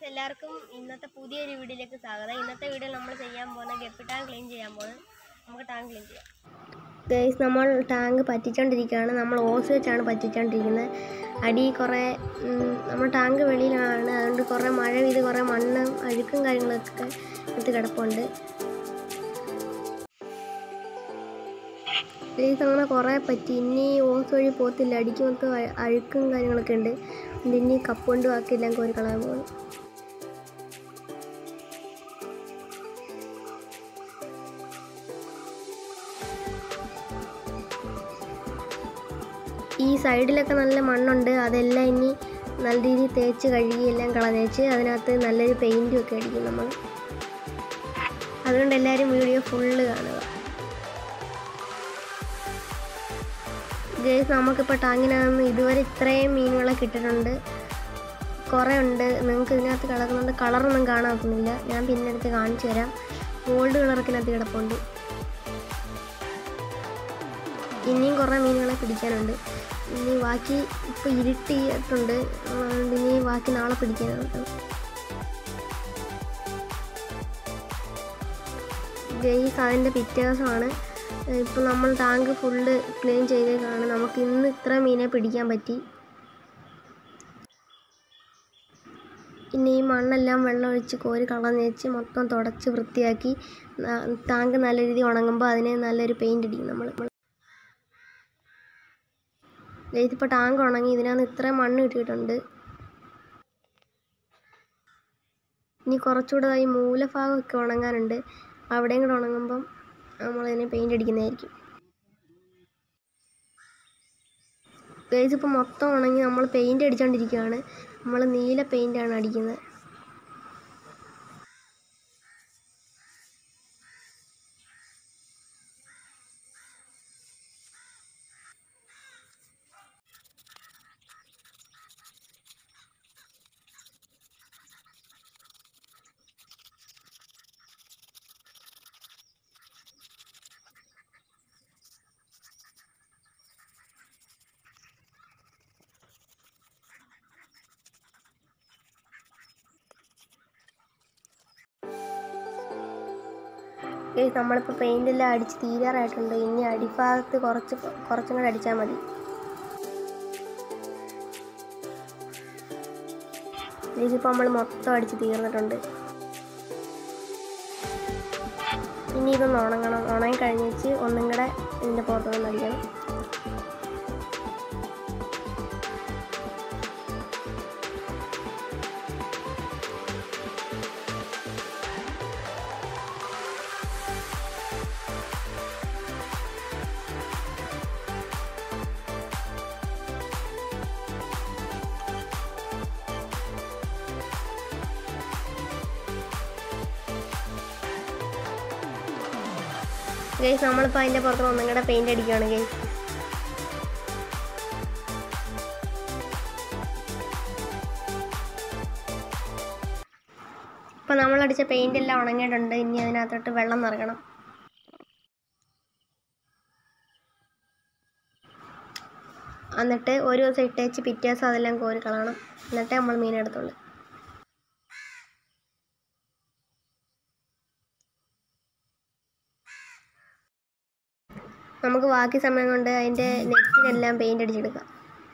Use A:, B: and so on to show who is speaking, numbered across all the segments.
A: guys എല്ലാവർക്കും ഇന്നത്തെ പുതിയൊരു വീഡിയോയിലേക്ക് സ്വാഗതം ഇന്നത്തെ വീഡിയോയിൽ നമ്മൾ ചെയ്യാൻ പോകുന്ന ഗപ്പി ടാങ്ക് ക്ലീൻ ചെയ്യാൻ പോകുന്നത് നമുക്ക് ടാങ്ക് ക്ലീൻ ചെയ്യാം ഗൈസ് നമ്മൾ ടാങ്ക് പറ്റിച്ചോണ്ടിരിക്കുകയാണ് നമ്മൾ ഓസ് വെച്ചാണ് പറ്റിച്ചോണ്ടിരിക്കുന്നത് അടി കുറേ ഉം, നമ്മൾ ടാങ്ക് വെളിയിലാണ് അതുകൊണ്ട് കുറേ മഴ പെയ്ത് കുറേ മണ്ണും അഴുക്കും കാര്യങ്ങളൊക്കെ ഇത് കിടപ്പുണ്ട് ഗൈസ് അങ്ങനെ കുറേ പറ്റി ഇനി ഓസ് വഴി പോകത്തില്ല അടിക്ക് മൊത്തം അഴ- അഴുക്കും കാര്യങ്ങളൊക്കെ ഉണ്ട് അതുകൊണ്ട് ഇനി കപ്പ് കൊണ്ട് ബാക്കിയെല്ലാം കോരി കളയാൻ പോകുന്നു ഈ സൈഡിലൊക്കെ നല്ല മണ്ണുണ്ട് അതെല്ലാം ഇനി നല്ല രീതിയിൽ തേച്ച് കഴുകി എല്ലാം കളഞ്ഞേച്ച് അതിനകത്ത് നല്ലൊരു പെയിൻറ്റും ഒക്കെ അടിക്കും നമ്മൾ അതുകൊണ്ട് എല്ലാവരും വീഡിയോ ഫുള്ള് കാണുക ഗേസ് നമുക്കിപ്പോൾ ടാങ്കിനകത്ത് ഇതുവരെ ഇത്രയും മീനുകളെ കിട്ടിയിട്ടുണ്ട് കുറേ ഉണ്ട് നിങ്ങൾക്ക് ഇതിനകത്ത് കിടക്കുന്നുണ്ട് കളറൊന്നും കാണാത്തൊന്നുമില്ല ഞാൻ പിന്നെ എടുത്ത് കാണിച്ചു തരാം ഗോൾഡ് കളറൊക്കെ ഇതിനകത്ത് കിടപ്പുണ്ട് ഇനിയും കുറേ മീനുകളെ പിടിക്കാനുണ്ട് ഇനി ബാക്കി ഇപ്പോൾ ഇരുട്ടിയിട്ടുണ്ട് അതുകൊണ്ട് ഇനി ബാക്കി നാളെ പിടിക്കാനുണ്ട് ഗെയ്സ് അതിൻ്റെ പിറ്റേ ദിവസമാണ് ഇപ്പോൾ നമ്മൾ ടാങ്ക് ഫുള്ള് ക്ലീൻ ചെയ്തേക്കാണ് നമുക്ക് ഇന്ന് ഇത്ര മീനെ പിടിക്കാൻ പറ്റി ഇനി ഈ മണ്ണെല്ലാം വെള്ളം ഒഴിച്ച് കോരി കളഞ്ഞേച്ച് മൊത്തം തുടച്ച് വൃത്തിയാക്കി ന- ടാങ്ക് നല്ല രീതിയിൽ ഉണങ്ങുമ്പോൾ അതിന് നല്ലൊരു പെയിൻ്റ് അടിക്കും നമ്മൾ ഇതിപ്പോൾ ടാങ്ക് ഉണങ്ങി ഇതിനകത്ത് ഇത്രയും മണ്ണ് കിട്ടിയിട്ടുണ്ട് ഇനി കുറച്ചുകൂടെ ഈ മൂലഭാഗമൊക്കെ ഉണങ്ങാനുണ്ട് അവിടെയും കൂടെ ഉണങ്ങുമ്പം നമ്മളതിനെ പെയിൻ്റ് അടിക്കുന്നതായിരിക്കും ഗൈസ് ഇപ്പോൾ മൊത്തം ഉണങ്ങി നമ്മൾ പെയിൻ്റ് അടിച്ചുകൊണ്ടിരിക്കുകയാണ് നമ്മൾ നീല പെയിൻ്റാണ് അടിക്കുന്നത് ഗൈസ് നമ്മളിപ്പോൾ പെയിൻ്റ് എല്ലാം അടിച്ച് തീരാറായിട്ടുണ്ട് ഇനി അടിഭാഗത്ത് കുറച്ച് കുറച്ചും കൂടെ അടിച്ചാൽ മതി ഗൈസ് ഇപ്പോൾ നമ്മൾ മൊത്തം അടിച്ച് തീർന്നിട്ടുണ്ട് ഇനി ഇതൊന്ന് ഉണങ്ങണം ഉണങ്ങി കഴിഞ്ഞിട്ട് ഒന്നും കൂടെ ഇതിൻ്റെ പുറത്തുനിന്ന് അടിക്കണം ഗൈസ് നമ്മളിപ്പോൾ അതിൻ്റെ പുറത്ത് ഒന്നും കൂടെ പെയിൻ്റ് അടിക്കുകയാണ് ഗൈസ് ഇപ്പം നമ്മളടിച്ച പെയിൻ്റ് എല്ലാം ഉണങ്ങിയിട്ടുണ്ട് ഇനി അതിനകത്തോട്ട് വെള്ളം നിറക്കണം എന്നിട്ട് ഒരു ദിവസം ഇട്ടേച്ച് പിറ്റേ ദിവസം അതെല്ലാം കോരി കളയണം എന്നിട്ടേ നമ്മൾ മീനെടുത്തുള്ളൂ നമുക്ക് ബാക്കി സമയം കൊണ്ട് അതിൻ്റെ നെറ്റിനെല്ലാം പെയിൻ്റ് അടിച്ചെടുക്കാം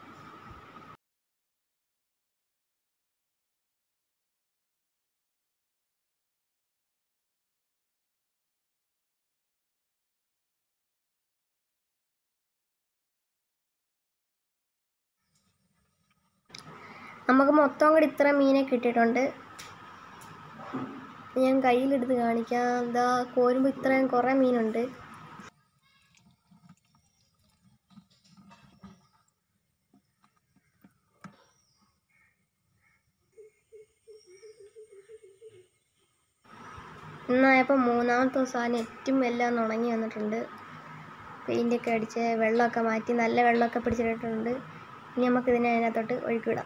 A: നമുക്ക് മൊത്തം കൂടി ഇത്ര മീനെ കിട്ടിയിട്ടുണ്ട് ഞാൻ കയ്യിലെടുത്ത് കാണിക്കാം എന്താ കോരുമ്പോൾ ഇത്രയും കുറേ മീനുണ്ട് ഇന്നായപ്പോൾ മൂന്നാമത്തെ ദിവസം ആ നെറ്റും എല്ലാം ഒന്ന് ഉണങ്ങി വന്നിട്ടുണ്ട് പെയിൻ്റൊക്കെ അടിച്ച് വെള്ളമൊക്കെ മാറ്റി നല്ല വെള്ളമൊക്കെ പിടിച്ചിട്ടിട്ടുണ്ട് ഇനി നമുക്ക് ഇതിനെ അതിനകത്തോട്ട് ഒഴുക്കിവിടാം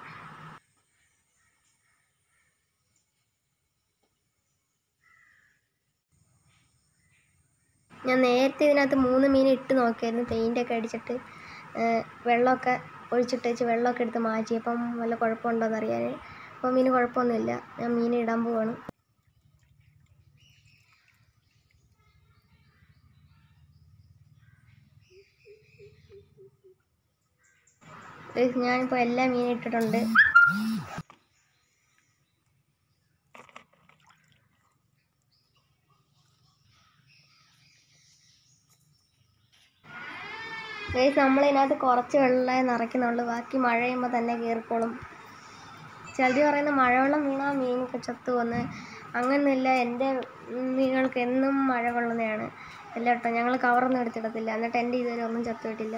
A: ഞാൻ നേരത്തെ ഇതിനകത്ത് മൂന്ന് മീൻ ഇട്ട് നോക്കിയായിരുന്നു പെയിൻ്റൊക്കെ അടിച്ചിട്ട് ഏഹ് വെള്ളമൊക്കെ ഒഴിച്ചിട്ട് വെച്ച് വെള്ളമൊക്കെ എടുത്ത് മാറ്റി അപ്പം വല്ല കുഴപ്പമുണ്ടോയെന്ന് അറിയാൻ അപ്പോൾ മീൻ കുഴപ്പമൊന്നുമില്ല ഞാൻ മീൻ ഇടാൻ പോവാണ് ഗൈസ് ഞാനിപ്പോൾ എല്ലാ മീനും ഇട്ടിട്ടുണ്ട് ഗൈസ് നമ്മളിതിനകത്ത് കുറച്ച് വെള്ളമേ നിറയ്ക്കുന്നുള്ളൂ ബാക്കി മഴ പെയ്യുമ്പോൾ തന്നെ കയറിക്കോളും ചിലർ പറയുന്ന മഴവെള്ളം വീണാൽ മീനൊക്കെ ചത്തു വന്ന് അങ്ങനെയൊന്നുമില്ല എൻ്റെ മീനുകൾക്ക് എന്നും മഴ കൊള്ളുന്നതാണ് അല്ല കേട്ടോ ഞങ്ങൾ കവറൊന്നും എടുത്തിടത്തില്ല എന്നിട്ട് എൻ്റെ ഇതുവരെ ഒന്നും ചത്തുപോയിട്ടില്ല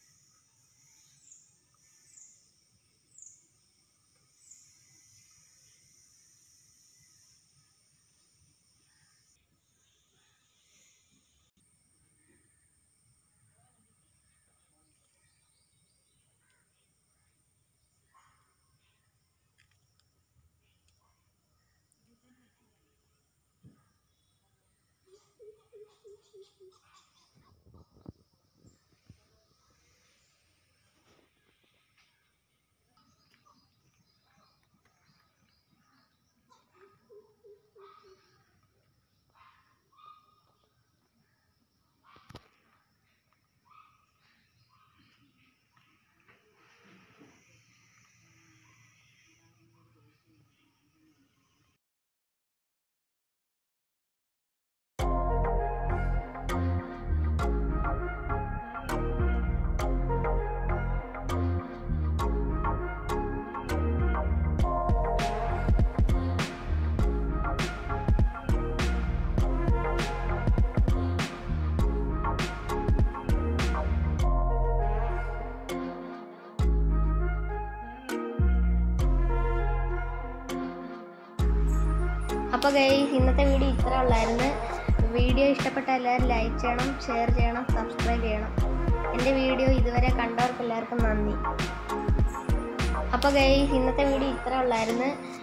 A: അപ്പോൾ ഗൈസ് ഇന്നത്തെ വീഡിയോ ഇത്ര ഉള്ളായിരുന്നു വീഡിയോ ഇഷ്ടപ്പെട്ട എല്ലാവരും ലൈക്ക് ചെയ്യണം ഷെയർ ചെയ്യണം സബ്സ്ക്രൈബ് ചെയ്യണം എൻ്റെ വീഡിയോ ഇതുവരെ കണ്ടവർക്ക് എല്ലാവർക്കും നന്ദി അപ്പോൾ ഗൈസ് ഇന്നത്തെ വീഡിയോ ഇത്ര ഉള്ളായിരുന്നു